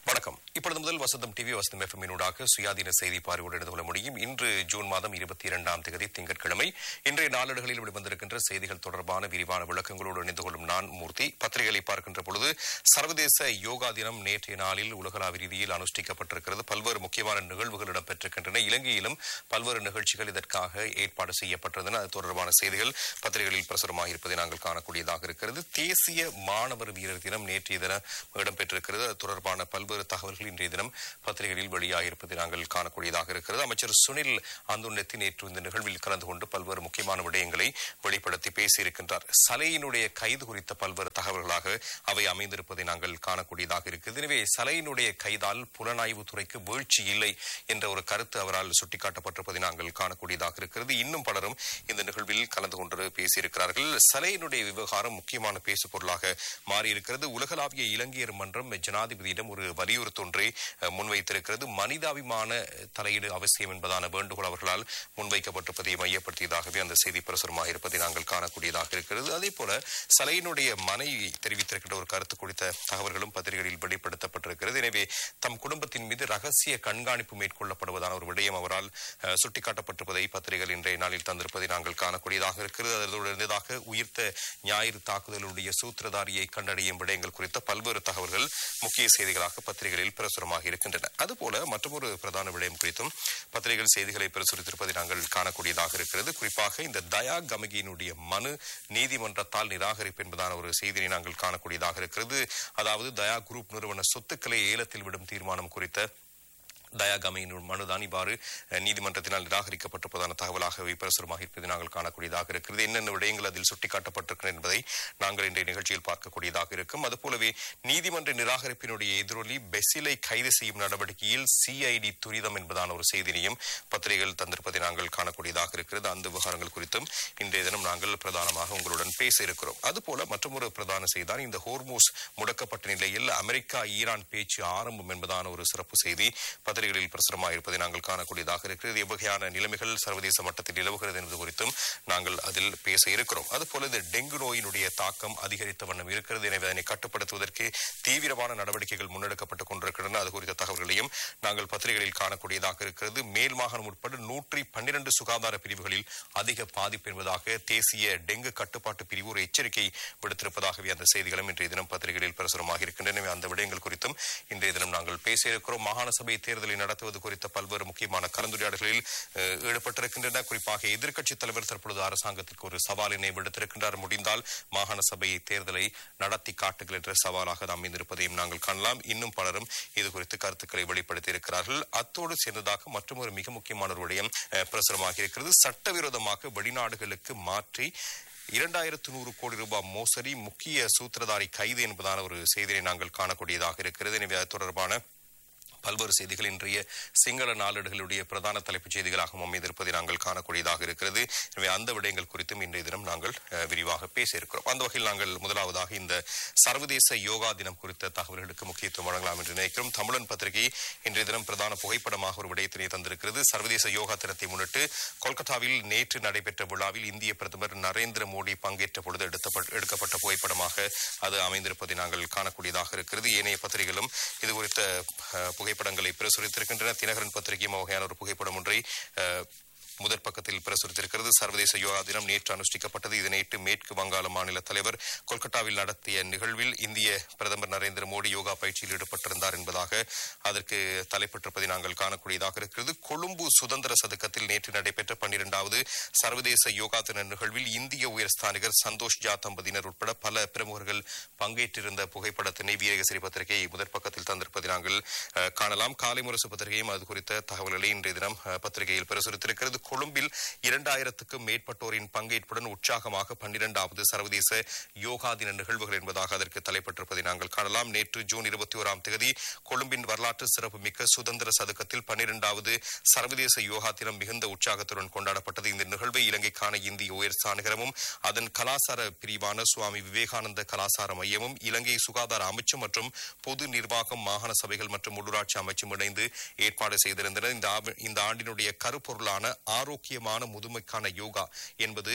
வணக்கம் இப்பொழுது முதல் வசந்தம் டிவி வசந்தம் எஃப்எம்மினூடாக சுயாதீன செய்தி பார்வையோடு இணைந்து கொள்ள முடியும் இன்று ஜூன் மாதம் இருபத்தி இரண்டாம் தேதி திங்கட்கிழமை இன்றைய நாளிதழ்களில் வெளிவந்திருக்கின்ற செய்திகள் தொடர்பான விரிவான விளக்கங்களோடு இணைந்து கொள்ளும் நான் மூர்த்தி பத்திரிகைகளை பார்க்கின்ற பொழுது சர்வதேச யோகா தினம் நேற்றைய நாளில் உலகளாவிய ரீதியில் அனுஷ்டிக்கப்பட்டிருக்கிறது பல்வேறு முக்கியமான நிகழ்வுகள் இடம்பெற்றிருக்கின்றன இலங்கையிலும் பல்வேறு நிகழ்ச்சிகள் இதற்காக ஏற்பாடு செய்யப்பட்டிருந்தன அது தொடர்பான செய்திகள் பத்திரிகைகளில் பிரசுரமாக இருப்பதை நாங்கள் காணக்கூடியதாக இருக்கிறது தேசிய மாணவர் வீரர் தினம் நேற்றைய தினம் இடம்பெற்றிருக்கிறது அது தொடர்பான பல்வேறு தகவல்கள் இன்றைய தினம் பத்திரிகைகளில் வெளியாகியிருப்பதை நாங்கள் காணக்கூடியதாக இருக்கிறது அமைச்சர் சுனில் அந்துண்ணத்தி நேற்று இந்த நிகழ்வில் கலந்து கொண்டு பல்வேறு முக்கியமான விடயங்களை வெளிப்படுத்தி பேசியிருக்கின்றார் சலையினுடைய கைது குறித்த பல்வேறு தகவல்களாக அவை அமைந்திருப்பதை நாங்கள் காணக்கூடியதாக இருக்கிறது எனவே சலையினுடைய கைதால் புலனாய்வு துறைக்கு வீழ்ச்சி இல்லை என்ற ஒரு கருத்து அவரால் சுட்டிக்காட்டப்பட்டிருப்பதை நாங்கள் காணக்கூடியதாக இருக்கிறது இன்னும் பலரும் இந்த நிகழ்வில் கலந்து கொண்டு பேசியிருக்கிறார்கள் சலையினுடைய விவகாரம் முக்கியமான பேசு பொருளாக மாறியிருக்கிறது உலகளாவிய இலங்கையர் மன்றம் ஜனாதிபதியிடம் ஒரு வலியுறுத்தொன்றை அஹ், முன்வைத்திருக்கிறது மனிதாபிமான தலையீடு அவசியம் என்பதான வேண்டுகோள் அவர்களால் முன்வைக்கப்பட்டிருப்பதை மையப்படுத்தியதாகவே அந்த செய்தி பிரசுரமாக இருப்பதை நாங்கள் காணக்கூடியதாக இருக்கிறது அதே போல சலையினுடைய மனைவி தெரிவித்திருக்கின்ற ஒரு கருத்து குறித்த தகவல்களும் பத்திரிகைகளில் வெளிப்படுத்தப்பட்டிருக்கிறது எனவே தம் குடும்பத்தின் மீது ரகசிய கண்காணிப்பு மேற்கொள்ளப்படுவதான ஒரு விடயம் அவரால் அஹ், சுட்டிக்காட்டப்பட்டிருப்பதை பத்திரிகைகள் இன்றைய நாளில் தந்திருப்பதை நாங்கள் காணக்கூடியதாக இருக்கிறது அதோடு இருந்ததாக உயிர்த்த ஞாயிறு தாக்குதலுடைய சூத்திரதாரியை கண்டறியும் விடயங்கள் குறித்த பல்வேறு தகவல்கள் முக்கிய செய்திகளாக பத்திரிகைகளில் பிரசுரமாக இருக்கின்றன அதுபோல மற்றொரு பிரதான விடயம் குறித்தும் பத்திரிகைகள் செய்திகளை பிரசுரித்திருப்பதை நாங்கள் காணக்கூடியதாக இருக்கிறது குறிப்பாக இந்த தயா கமகியினுடைய மனு நீதிமன்றத்தால் நிராகரிப்பு என்பதான ஒரு செய்தியை நாங்கள் காணக்கூடியதாக இருக்கிறது அதாவது தயா குரூப் நிறுவன சொத்துக்களை ஏலத்தில் விடும் தீர்மானம் குறித்த தயாகமையின் மனுதான் இவ்வாறு அஹ், நீதிமன்றத்தினால் நிராகரிக்கப்பட்டிருப்பதான தகவலாக பிரசுரமாக இருப்பதை நாங்கள் காணக்கூடியதாக இருக்கிறது என்னென்ன விடயங்கள் அதில் சுட்டிக்காட்டப்பட்டிருக்கின்றன என்பதை நாங்கள் இன்றைய நிகழ்ச்சியில் பார்க்கக்கூடியதாக இருக்கும் அதுபோலவே நீதிமன்ற நிராகரிப்பினுடைய எதிரொலி பெசிலை கைது செய்யும் நடவடிக்கையில் சிஐடி துரிதம் என்பதான ஒரு செய்தியையும் பத்திரிகைகள் தந்திருப்பதை நாங்கள் காணக்கூடியதாக இருக்கிறது அந்த விவகாரங்கள் குறித்தும் இன்றைய தினம் நாங்கள் பிரதானமாக உங்களுடன் பேச இருக்கிறோம் அதுபோல மற்றொரு பிரதான செய்திதான் இந்த ஹோர்மூஸ் முடக்கப்பட்ட நிலையில் அமெரிக்கா ஈரான் பேச்சு ஆரம்பம் என்பதான ஒரு சிறப்பு செய்தி பத்திரிகைகளில் பிரசுரமாக இருப்பதை நாங்கள் காணக்கூடியதாக இருக்கிறது எவ்வகையான நிலைமைகள் சர்வதேச மட்டத்தில் நிலவுகிறது என்பது குறித்தும் நாங்கள் அதில் பேச இருக்கிறோம் அதுபோல இந்த டெங்கு நோயினுடைய தாக்கம் அதிகரித்த வண்ணம் இருக்கிறது எனவே அதனை கட்டுப்படுத்துவதற்கு தீவிரமான நடவடிக்கைகள் முன்னெடுக்கப்பட்டுக் கொண்டிருக்கின்றன அது குறித்த தகவல்களையும் நாங்கள் பத்திரிகைகளில் காணக்கூடியதாக இருக்கிறது மேல் மாகாணம் உட்பட நூற்றி பன்னிரண்டு சுகாதார பிரிவுகளில் அதிக பாதிப்பு என்பதாக தேசிய டெங்கு கட்டுப்பாட்டு பிரிவு ஒரு எச்சரிக்கை விடுத்திருப்பதாகவே அந்த செய்திகளும் இன்றைய தினம் பத்திரிகைகளில் பிரசுரமாக இருக்கின்றன எனவே அந்த விடயங்கள் குறித்தும் இன்றைய தினம் நாங்கள் பேச இருக்கிறோம் மாகாண சபை தேர்தலை நடத்துவது குறித்த பல்வேறு முக்கியமான கலந்துரையாடல்களில் அஹ், ஈடுபட்டிருக்கின்றன குறிப்பாக எதிர்க்கட்சித் தலைவர் தற்பொழுது அரசாங்கத்திற்கு ஒரு சவாலினை விடுத்திருக்கின்றார் முடிந்தால் மாகாண சபை தேர்தலை நடத்தி காட்டுங்கள் என்ற சவாலாக நாம் இருப்பதையும் நாங்கள் காணலாம் இன்னும் பலரும் இது குறித்து கருத்துக்களை வெளிப்படுத்தி இருக்கிறார்கள் அத்தோடு சேர்ந்ததாக மற்றொரு மிக முக்கியமான ஒரு விடயம் அஹ், பிரசுரமாக இருக்கிறது சட்டவிரோதமாக வெளிநாடுகளுக்கு மாற்றி இரண்டாயிரத்து நூறு கோடி ரூபாய் மோசடி முக்கிய சூத்திரதாரி கைது என்பதான ஒரு செய்தியை நாங்கள் காணக்கூடியதாக இருக்கிறது எனவே அது தொடர்பான பல்வேறு செய்திகள் இன்றைய சிங்கள நாளேடுகளுடைய பிரதான தலைப்புச் செய்திகளாகவும் அமைந்திருப்பதை நாங்கள் காணக்கூடியதாக இருக்கிறது எனவே அந்த விடயங்கள் குறித்தும் இன்றைய தினம் நாங்கள் அஹ், விரிவாக பேச இருக்கிறோம் அந்த வகையில் நாங்கள் முதலாவதாக இந்த சர்வதேச யோகா தினம் குறித்த தகவல்களுக்கு முக்கியத்துவம் வழங்கலாம் என்று நினைக்கிறோம் தமிழன் பத்திரிகை இன்றைய தினம் பிரதான புகைப்படமாக ஒரு விடயத்தினை தந்திருக்கிறது சர்வதேச யோகா தினத்தை முன்னிட்டு கொல்கத்தாவில் நேற்று நடைபெற்ற விழாவில் இந்திய பிரதமர் நரேந்திர மோடி பங்கேற்ற பொழுது எடுத்தப்ப- எடுக்கப்பட்ட புகைப்படமாக அது அமைந்திருப்பதை நாங்கள் காணக்கூடியதாக இருக்கிறது ஏனைய பத்திரிகைகளும் இது குறித்த அஹ், புகைப்படங்களை பிரசுரித்திருக்கின்றன தினகரன் பத்திரிகையும் வகையான ஒரு புகைப்படம் ஒன்றை அஹ், முதற் பக்கத்தில் பிரசுரித்திருக்கிறது சர்வதேச யோகா தினம் நேற்று அனுஷ்டிக்கப்பட்டது இதனையிட்டு மேற்கு வங்காள மாநில தலைவர் கொல்கத்தாவில் நடத்திய நிகழ்வில் இந்திய பிரதமர் நரேந்திர மோடி யோகா பயிற்சியில் ஈடுபட்டிருந்தார் என்பதாக அதற்கு தலைப்பட்டிருப்பதை நாங்கள் காணக்கூடியதாக இருக்கிறது கொழும்பு சுதந்திர சதுக்கத்தில் நேற்று நடைபெற்ற பன்னிரெண்டாவது சர்வதேச யோகா தின நிகழ்வில் இந்திய உயர்ஸ்தானிகர் சந்தோஷ் ஜா தம்பதியினர் உட்பட பல பிரமுகர்கள் பங்கேற்றிருந்த புகைப்படத்தினை வீரகசிரி பத்திரிகை முதற் பக்கத்தில் தந்திருப்பதை நாங்கள் அஹ், காணலாம் காலை முரசு பத்திரிகையும் அது குறித்த தகவல்களை இன்றைய தினம் அஹ், பத்திரிகையில் பிரசுரித்திருக்கிறது கொழும்பில் இரண்டாயிரத்துக்கும் மேற்பட்டோரின் பங்கேற்புடன் உற்சாகமாக பன்னிரெண்டாவது சர்வதேச யோகா தின நிகழ்வுகள் என்பதாக அதற்கு தலைப்பட்டிருப்பதை நாங்கள் காணலாம் நேற்று ஜூன் இருபத்தி ஓராம் தேதி கொழும்பின் வரலாற்று சிறப்புமிக்க சுதந்திர சதுக்கத்தில் பன்னிரெண்டாவது சர்வதேச யோகா தினம் மிகுந்த உற்சாகத்துடன் கொண்டாடப்பட்டது இந்த நிகழ்வை இலங்கைக்கான இந்திய உயர் சாணகரமும் அதன் கலாசார பிரிவான சுவாமி விவேகானந்த கலாசார மையமும் இலங்கை சுகாதார அமைச்சு மற்றும் பொது நிர்வாகம் மாகாண சபைகள் மற்றும் உள்ளூராட்சி அமைச்சும் இணைந்து ஏற்பாடு செய்திருந்தனர் இந்த ஆப- இந்த ஆண்டினுடைய கருப்பொருளான ஆரோக்கியமான முதுமைக்கான யோகா என்பது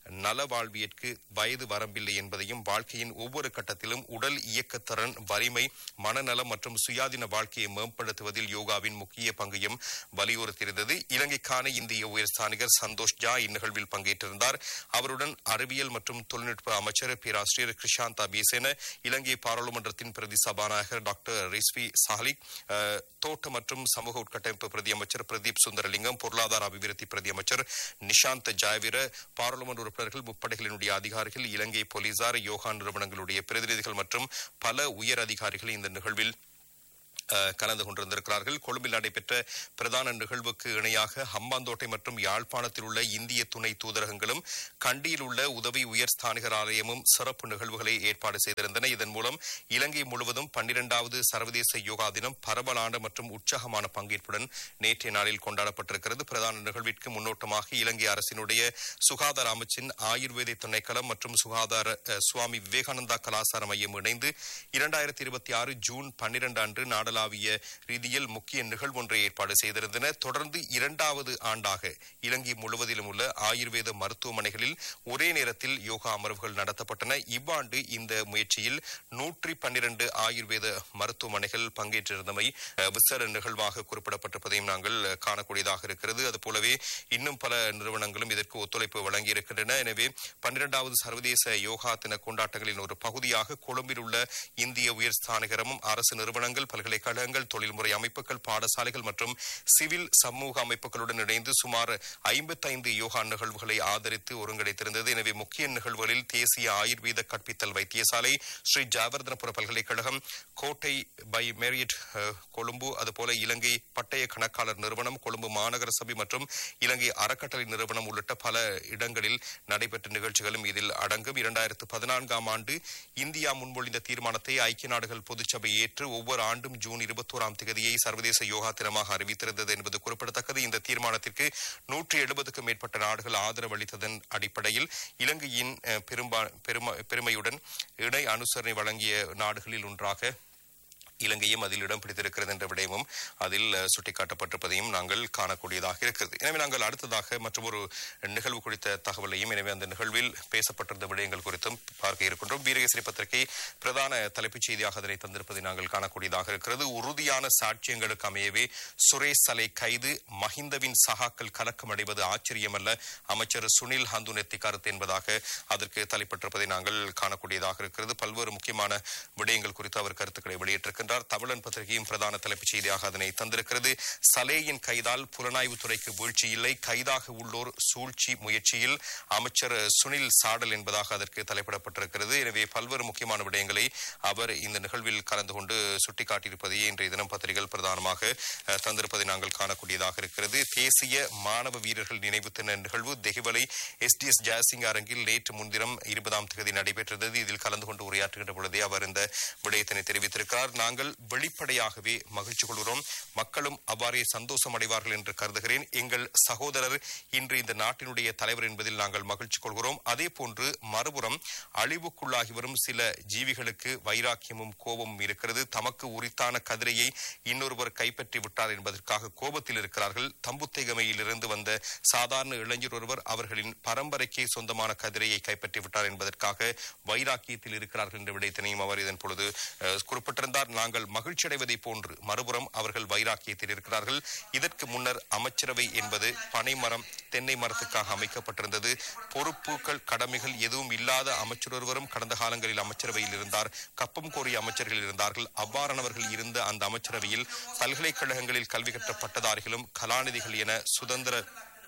நலவாழ்வியற்கு வயது வரம்பில்லை என்பதையும் வாழ்க்கையின் ஒவ்வொரு கட்டத்திலும் உடல் இயக்கத்திறன் வலிமை மனநலம் மற்றும் சுயாதீன வாழ்க்கையை மேம்படுத்துவதில் யோகாவின் முக்கிய பங்கையும் வலியுறுத்தியிருந்தது இலங்கைக்கான இந்திய உயர்ஸ்தானிகர் சந்தோஷ் ஜா இந்நிகழ்வில் பங்கேற்றிருந்தார் அவருடன் அறிவியல் மற்றும் தொழில்நுட்ப அமைச்சர் பேராசிரியர் கிருஷாந்தா பீசேன இலங்கை பாராளுமன்றத்தின் பிரதி சபாநாயகர் டாக்டர் ரிஸ்வி சாலிக் அஹ், தோட்ட மற்றும் சமூக உட்கட்டமைப்பு பிரதி அமைச்சர் பிரதீப் சுந்தரலிங்கம் பொருளாதார அபிவிருத்தி பிரதி அமைச்சர் நிஷாந்த் ஜாயவீர பாராளுமன்ற உறுப்பினர்கள் முப்படைகளினுடைய அதிகாரிகள் இலங்கை போலீசார் யோகா நிறுவனங்களுடைய பிரதிநிதிகள் மற்றும் பல உயர் அதிகாரிகள் இந்த நிகழ்வில் அஹ், கலந்து கொண்டிருந்திருக்கிறார்கள் கொழும்பில் நடைபெற்ற பிரதான நிகழ்வுக்கு இணையாக ஹம்பாந்தோட்டை மற்றும் யாழ்ப்பாணத்தில் உள்ள இந்திய துணை தூதரகங்களும் கண்டியில் உள்ள உதவி உயர்ஸ்தானிகர் ஆலயமும் சிறப்பு நிகழ்வுகளை ஏற்பாடு செய்திருந்தன இதன் மூலம் இலங்கை முழுவதும் பன்னிரண்டாவது சர்வதேச யோகா தினம் பரவலான மற்றும் உற்சாகமான பங்கேற்புடன் நேற்றைய நாளில் கொண்டாடப்பட்டிருக்கிறது பிரதான நிகழ்விற்கு முன்னோட்டமாக இலங்கை அரசினுடைய சுகாதார அமைச்சின் ஆயுர்வேத திணைக்களம் மற்றும் சுகாதார அஹ், சுவாமி விவேகானந்தா கலாசார மையம் இணைந்து இரண்டாயிரத்தி இருபத்தி ஆறு ஜூன் பன்னிரண்டு அன்று நாடளாவிய ரீதியில் முக்கிய நிகழ்வு ஒன்றை ஏற்பாடு செய்திருந்தன தொடர்ந்து இரண்டாவது ஆண்டாக இலங்கை முழுவதிலும் உள்ள ஆயுர்வேத மருத்துவமனைகளில் ஒரே நேரத்தில் யோகா அமர்வுகள் நடத்தப்பட்டன இவ்வாண்டு இந்த முயற்சியில் நூற்றி பன்னிரண்டு ஆயுர்வேத மருத்துவமனைகள் பங்கேற்றிருந்தமை அஹ், விசேட நிகழ்வாக குறிப்பிடப்பட்டிருப்பதையும் நாங்கள் அஹ், காணக்கூடியதாக இருக்கிறது அதுபோலவே இன்னும் பல நிறுவனங்களும் இதற்கு ஒத்துழைப்பு வழங்கியிருக்கின்றன எனவே பன்னிரண்டாவது சர்வதேச யோகா தின கொண்டாட்டங்களின் ஒரு பகுதியாக கொழும்பில் உள்ள இந்திய உயர்ஸ்தானிகரமும் அரசு நிறுவனங்கள் பல்கலைக்கழகங்கள் தொழில்முறை அமைப்புகள் பாடசாலைகள் மற்றும் சிவில் சமூக அமைப்புகளுடன் இணைந்து சுமார் ஐம்பத்தைந்து யோகா நிகழ்வுகளை ஆதரித்து ஒருங்கிணைத்திருந்தது எனவே முக்கிய நிகழ்வுகளில் தேசிய ஆயுர்வேத கற்பித்தல் வைத்தியசாலை ஸ்ரீ ஜாவர்தனபுர பல்கலைக்கழகம் கோட்டை பை மேரியட் அஹ், கொழும்பு அதுபோல இலங்கை பட்டய கணக்காளர் நிறுவனம் கொழும்பு மாநகர சபை மற்றும் இலங்கை அறக்கட்டளை நிறுவனம் உள்ளிட்ட பல இடங்களில் நடைபெற்ற நிகழ்ச்சிகளும் இதில் அடங்கும் இரண்டாயிரத்து பதினான்காம் ஆண்டு இந்தியா முன்மொழிந்த தீர்மானத்தை ஐக்கிய நாடுகள் பொதுச்சபை ஏற்று ஒவ்வொரு ஆண்டும் ஜூன் இருபத்தோராம் தேதியை சர்வதேச யோகா தினமாக அறிவித்திருந்தது என்பது குறிப்பிடத்தக்கது இந்த தீர்மானத்திற்கு நூற்றி எழுபதுக்கும் மேற்பட்ட நாடுகள் ஆதரவு அளித்ததன் அடிப்படையில் இலங்கையின் அஹ், பெரும்பா- பெரும- பெருமையுடன் இணை அனுசரணை வழங்கிய நாடுகளில் ஒன்றாக இலங்கையும் அதில் இடம் பிடித்திருக்கிறது என்ற விடயமும் அதில் அஹ், சுட்டிக்காட்டப்பட்டிருப்பதையும் நாங்கள் காணக்கூடியதாக இருக்கிறது எனவே நாங்கள் அடுத்ததாக மற்றொரு நிகழ்வு குறித்த தகவலையும் எனவே அந்த நிகழ்வில் பேசப்பட்டிருந்த விடயங்கள் குறித்தும் பார்க்க இருக்கின்றோம் வீரகேசரி பத்திரிகை பிரதான தலைப்புச் செய்தியாக அதனை தந்திருப்பதை நாங்கள் காணக்கூடியதாக இருக்கிறது உறுதியான சாட்சியங்களுக்கு அமையவே சுரேஷ் சலை கைது மஹிந்தவின் சகாக்கள் கலக்கம் அடைவது ஆச்சரியமல்ல அமைச்சர் சுனில் ஹந்துனெத்தி கருத்து என்பதாக அதற்கு தலைப்பட்டிருப்பதை நாங்கள் காணக்கூடியதாக இருக்கிறது பல்வேறு முக்கியமான விடயங்கள் குறித்து அவர் கருத்துக்களை வெளியிட்டிருக்கின்றார் தமிழன் பத்திரிகையும் பிரதான தலைப்புச் செய்தியாக அதனை தந்திருக்கிறது சலேயின் கைதால் புலனாய்வு துறைக்கு வீழ்ச்சி இல்லை கைதாக உள்ளோர் சூழ்ச்சி முயற்சியில் அமைச்சர் சுனில் சாடல் என்பதாக அதற்கு தலைப்பிடப்பட்டிருக்கிறது எனவே பல்வேறு முக்கியமான விடயங்களை அவர் இந்த நிகழ்வில் கலந்து கொண்டு சுட்டிக்காட்டியிருப்பதையே இன்றைய தினம் பத்திரிகைகள் பிரதானமாக அஹ், தந்திருப்பதை நாங்கள் காணக்கூடியதாக இருக்கிறது தேசிய மாணவ வீரர்கள் நினைவு தின நிகழ்வு தெஹிவலை எஸ்டிஎஸ் ஜெயசிங் அரங்கில் நேற்று முன்தினம் இருபதாம் தேதி நடைபெற்றது இதில் கலந்து கொண்டு உரையாற்றுகின்ற பொழுதே அவர் இந்த விடயத்தினை தெரிவித்திருக்கிறார் நாங்கள் வெளிப்படையாகவே மகிழ்ச்சி கொள்கிறோம் மக்களும் அவ்வாறே சந்தோஷம் அடைவார்கள் என்று கருதுகிறேன் எங்கள் சகோதரர் இன்று இந்த நாட்டினுடைய தலைவர் என்பதில் நாங்கள் மகிழ்ச்சி கொள்கிறோம் அதே போன்று மறுபுறம் அழிவுக்குள்ளாகி வரும் சில ஜீவிகளுக்கு வைராக்கியமும் கோபமும் இருக்கிறது தமக்கு உரித்தான கதிரையை இன்னொருவர் கைப்பற்றி விட்டார் என்பதற்காக கோபத்தில் இருக்கிறார்கள் தம்புத்தேகமையில் இருந்து வந்த சாதாரண இளைஞர் ஒருவர் அவர்களின் பரம்பரைக்கே சொந்தமான கதிரையை கைப்பற்றி விட்டார் என்பதற்காக வைராக்கியத்தில் இருக்கிறார்கள் என்ற விடயத்தினையும் அவர் இதன் பொழுது அஹ், குறிப்பிட்டிருந்தார் நாங்கள் மகிழ்ச்சி அடைவதை போன்று மறுபுறம் அவர்கள் வைராக்கியத்தில் இருக்கிறார்கள் இதற்கு முன்னர் அமைச்சரவை என்பது பனைமரம் தென்னை மரத்துக்காக அமைக்கப்பட்டிருந்தது பொறுப்புகள் கடமைகள் எதுவும் இல்லாத அமைச்சர் ஒருவரும் கடந்த காலங்களில் அமைச்சரவையில் இருந்தார் கப்பம் கோரிய அமைச்சர்கள் இருந்தார்கள் அவ்வாறானவர்கள் இருந்த அந்த அமைச்சரவையில் பல்கலைக்கழகங்களில் கல்வி கற்ற பட்டதாரிகளும் கலாநிதிகள் என சுதந்திர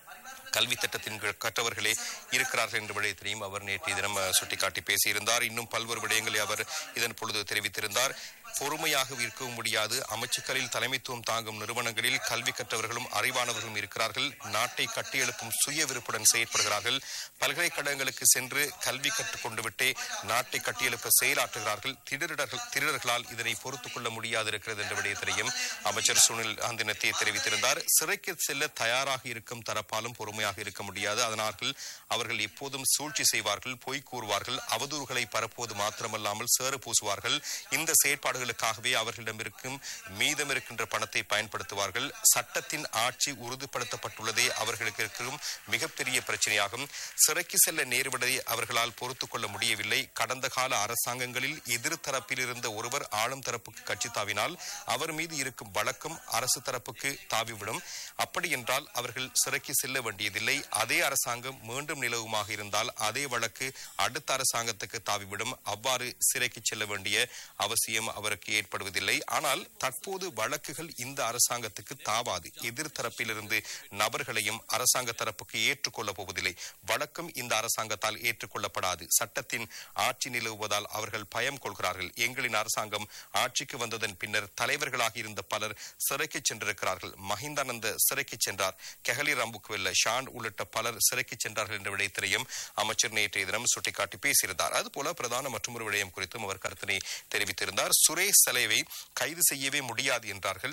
கல்வி திட்டத்தின் கீழ் கற்றவர்களே இருக்கிறார்கள் என்ற விடயத்தினையும் அவர் நேற்றைய தினம் அஹ், சுட்டிக்காட்டி பேசியிருந்தார் இன்னும் பல்வேறு விடயங்களை அவர் இதன் பொழுது தெரிவித்திருந்தார் பொறுமையாக இருக்கவும் முடியாது அமைச்சுக்களில் தலைமைத்துவம் தாங்கும் நிறுவனங்களில் கல்வி கற்றவர்களும் அறிவானவர்களும் இருக்கிறார்கள் நாட்டை கட்டியெழுப்பும் சுய விருப்புடன் செயற்படுகிறார்கள் பல்கலைக்கழகங்களுக்கு சென்று கல்வி கற்றுக் கொண்டு விட்டே நாட்டை கட்டியெழுப்ப செயலாற்றுகிறார்கள் திருடர்கள் திருடர்களால் இதனை பொறுத்துக் கொள்ள முடியாது இருக்கிறது என்ற விடயத்தினையும் அமைச்சர் சுனில் அந்தினத்தை தெரிவித்திருந்தார் சிறைக்கு செல்ல தயாராக இருக்கும் தரப்பாலும் பொறுமையாக இருக்க முடியாது அதனார்கள் அவர்கள் எப்போதும் சூழ்ச்சி செய்வார்கள் பொய் கூறுவார்கள் அவதூறுகளை பரப்புவது மாத்திரமல்லாமல் சேறு பூசுவார்கள் இந்த செயற்பாடுகளுக்கு தேவைகளுக்காகவே அவர்களிடம் இருக்கும் மீதம் இருக்கின்ற பணத்தை பயன்படுத்துவார்கள் சட்டத்தின் ஆட்சி உறுதிப்படுத்தப்பட்டுள்ளதே அவர்களுக்கு இருக்கும் மிகப்பெரிய பிரச்சனையாகும் சிறைக்கு செல்ல நேர்வதை அவர்களால் பொறுத்துக் கொள்ள முடியவில்லை கடந்த கால அரசாங்கங்களில் எதிர் தரப்பில் இருந்த ஒருவர் ஆளும் தரப்புக்கு கட்சி தாவினால் அவர் மீது இருக்கும் வழக்கம் அரசு தரப்புக்கு தாவிவிடும் அப்படி என்றால் அவர்கள் சிறைக்கு செல்ல வேண்டியதில்லை அதே அரசாங்கம் மீண்டும் நிலவுமாக இருந்தால் அதே வழக்கு அடுத்த அரசாங்கத்துக்கு தாவிவிடும் அவ்வாறு சிறைக்கு செல்ல வேண்டிய அவசியம் அவருக்கு ஏற்படுவதில்லை ஆனால் தற்போது வழக்குகள் இந்த அரசாங்கத்துக்கு தாவாது எதிர் தரப்பிலிருந்து நபர்களையும் அரசாங்க தரப்புக்கு ஏற்றுக்கொள்ளப் போவதில்லை வழக்கம் இந்த அரசாங்கத்தால் ஏற்றுக்கொள்ளப்படாது சட்டத்தின் ஆட்சி நிலவுவதால் அவர்கள் பயம் கொள்கிறார்கள் எங்களின் அரசாங்கம் ஆட்சிக்கு வந்ததன் பின்னர் தலைவர்களாக இருந்த பலர் சிறைக்கு சென்றிருக்கிறார்கள் மஹிந்தானந்த சிறைக்கு சென்றார் கெஹலி ரம்புக்வெல்ல ஷான் உள்ளிட்ட பலர் சிறைக்கு சென்றார்கள் என்ற விடயத்திலையும் அமைச்சர் நேற்றைய தினம் சுட்டிக்காட்டி பேசியிருந்தார் அதுபோல பிரதான மற்றொரு விடயம் குறித்தும் அவர் கருத்தினை தெரிவித்திருந்தார் சுரேஷ் சலேவை கைது செய்யவே முடியாது என்றார்கள்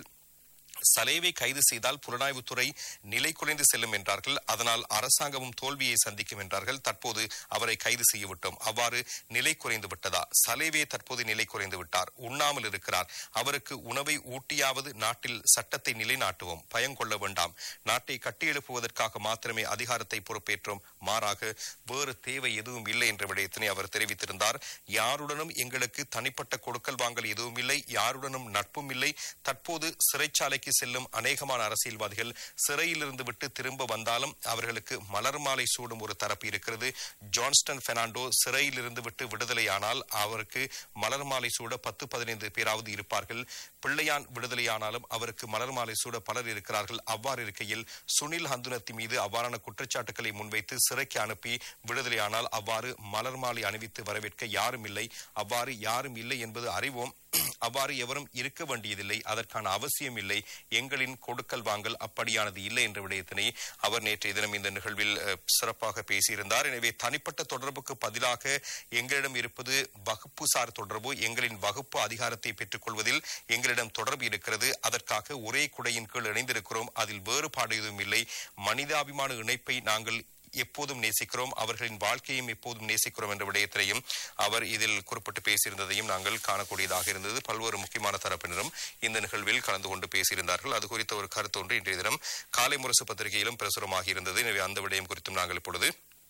சலேவை கைது செய்தால் புலனாய்வுத்துறை நிலை குறைந்து செல்லும் என்றார்கள் அதனால் அரசாங்கமும் தோல்வியை சந்திக்கும் என்றார்கள் தற்போது அவரை கைது செய்ய விட்டோம் அவ்வாறு நிலை குறைந்து விட்டதா சலேவே தற்போது நிலை குறைந்து விட்டார் உண்ணாமல் இருக்கிறார் அவருக்கு உணவை ஊட்டியாவது நாட்டில் சட்டத்தை நிலைநாட்டுவோம் பயம் கொள்ள வேண்டாம் நாட்டை கட்டியெழுப்புவதற்காக மாத்திரமே அதிகாரத்தை பொறுப்பேற்றோம் மாறாக வேறு தேவை எதுவும் இல்லை என்ற விடயத்தினை அவர் தெரிவித்திருந்தார் யாருடனும் எங்களுக்கு தனிப்பட்ட கொடுக்கல் வாங்கல் எதுவும் இல்லை யாருடனும் நட்பும் இல்லை தற்போது சிறைச்சாலைக்கு செல்லும் அநேகமான அரசியல்வாதிகள் சிறையிலிருந்து விட்டு திரும்ப வந்தாலும் அவர்களுக்கு மலர் மாலை சூடும் ஒரு தரப்பு இருக்கிறது ஜான்ஸ்டன் பெர்னாண்டோ சிறையிலிருந்து விட்டு விடுதலையானால் அவருக்கு மலர் மாலை சூட பத்து பதினைந்து பேராவது இருப்பார்கள் பிள்ளையான் விடுதலையானாலும் அவருக்கு மலர் மாலை சூட பலர் இருக்கிறார்கள் அவ்வாறு இருக்கையில் சுனில் ஹந்துனத்தி மீது அவ்வாறான குற்றச்சாட்டுகளை முன்வைத்து சிறைக்கு அனுப்பி விடுதலையானால் அவ்வாறு மலர் மாலை அணிவித்து வரவேற்க யாரும் இல்லை அவ்வாறு யாரும் இல்லை என்பது அறிவோம் அவ்வாறு எவரும் இருக்க வேண்டியதில்லை அதற்கான அவசியம் இல்லை எங்களின் கொடுக்கல் வாங்கல் அப்படியானது இல்லை என்ற விடயத்தினை அவர் நேற்றைய தினம் இந்த நிகழ்வில் அஹ், சிறப்பாக பேசியிருந்தார் எனவே தனிப்பட்ட தொடர்புக்கு பதிலாக எங்களிடம் இருப்பது வகுப்புசார் தொடர்பு எங்களின் வகுப்பு அதிகாரத்தை பெற்றுக் கொள்வதில் எங்களிடம் தொடர்பு இருக்கிறது அதற்காக ஒரே குடையின் கீழ் இணைந்திருக்கிறோம் அதில் வேறுபாடு எதுவும் இல்லை மனிதாபிமான இணைப்பை நாங்கள் எப்போதும் நேசிக்கிறோம் அவர்களின் வாழ்க்கையும் எப்போதும் நேசிக்கிறோம் என்ற விடயத்திலையும் அவர் இதில் குறிப்பிட்டு பேசியிருந்ததையும் நாங்கள் காணக்கூடியதாக இருந்தது பல்வேறு முக்கியமான தரப்பினரும் இந்த நிகழ்வில் கலந்து கொண்டு பேசியிருந்தார்கள் அது குறித்த ஒரு கருத்து ஒன்று இன்றைய தினம் காலை முரசு பத்திரிகையிலும் பிரசுரமாகி இருந்தது எனவே அந்த விடயம் குறித்தும் நாங்கள் இப்பொழுது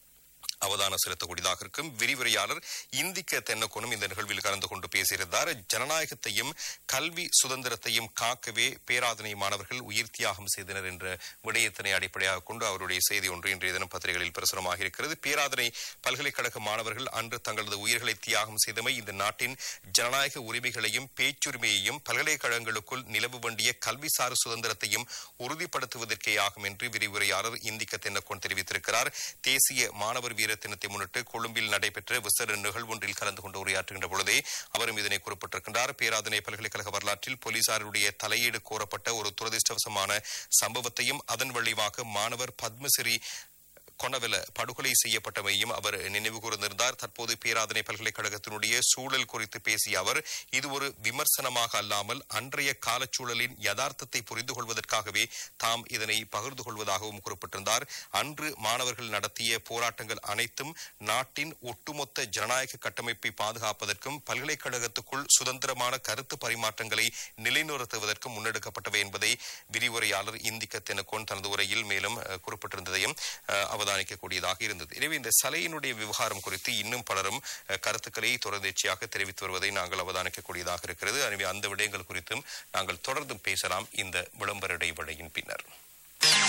அவதானம் செலுத்தக்கூடியதாக இருக்கும் விரிவுரையாளர் இந்திக்க தென்னக்கோனும் இந்த நிகழ்வில் கலந்து கொண்டு பேசியிருந்தார் ஜனநாயகத்தையும் கல்வி சுதந்திரத்தையும் காக்கவே பேராதனை மாணவர்கள் உயிர் தியாகம் செய்தனர் என்ற விடயத்தினை அடிப்படையாக கொண்டு அவருடைய செய்தி ஒன்று இன்றைய தினம் பத்திரிகைகளில் பிரசுரமாக இருக்கிறது பேராதனை பல்கலைக்கழக மாணவர்கள் அன்று தங்களது உயிர்களை தியாகம் செய்தமை இந்த நாட்டின் ஜனநாயக உரிமைகளையும் பேச்சுரிமையையும் பல்கலைக்கழகங்களுக்குள் நிலவு வேண்டிய கல்விசார் சுதந்திரத்தையும் உறுதிப்படுத்துவதற்கே ஆகும் என்று விரிவுரையாளர் இந்திக்க தென்னக்கோன் தெரிவித்திருக்கிறார் தேசிய மாணவர் வீர தினத்தை முன்னிட்டு கொழும்பில் நடைபெற்ற விசேட நிகழ்வொன்றில் கலந்து கொண்டு உரையாற்றுகின்ற பொழுதே அவரும் இதனை குறிப்பிட்டிருக்கின்றார் பேராதனை பல்கலைக்கழக வரலாற்றில் போலீசாருடைய தலையீடு கோரப்பட்ட ஒரு துரதிருஷ்டவசமான சம்பவத்தையும் அதன் விளைவாக மாணவர் பத்மசிறி கொனவெல படுகொலை செய்யப்பட்டமையும் அவர் நினைவு கூர்ந்திருந்தார் தற்போது பேராதனை பல்கலைக்கழகத்தினுடைய சூழல் குறித்து பேசிய அவர் இது ஒரு விமர்சனமாக அல்லாமல் அன்றைய காலச்சூழலின் யதார்த்தத்தை புரிந்து கொள்வதற்காகவே தாம் இதனை பகிர்ந்து கொள்வதாகவும் குறிப்பிட்டிருந்தார் அன்று மாணவர்கள் நடத்திய போராட்டங்கள் அனைத்தும் நாட்டின் ஒட்டுமொத்த ஜனநாயக கட்டமைப்பை பாதுகாப்பதற்கும் பல்கலைக்கழகத்துக்குள் சுதந்திரமான கருத்து பரிமாற்றங்களை நிலைநிறுத்துவதற்கும் முன்னெடுக்கப்பட்டவை என்பதை விரிவுரையாளர் இந்திக்க தெனக்கோன் தனது உரையில் மேலும் அஹ், குறிப்பிட்டிருந்ததையும் அஹ், அவதானிக்கக்கூடியதாக இருந்தது எனவே இந்த சலையினுடைய விவகாரம் குறித்து இன்னும் பலரும் அஹ், கருத்துக்களை தொடர்ந்தேர்ச்சியாக தெரிவித்து வருவதை நாங்கள் அவதானிக்கக்கூடியதாக இருக்கிறது எனவே அந்த விடயங்கள் குறித்தும் நாங்கள் தொடர்ந்து பேசலாம் இந்த விளம்பர இடைவேளையின் பின்னர்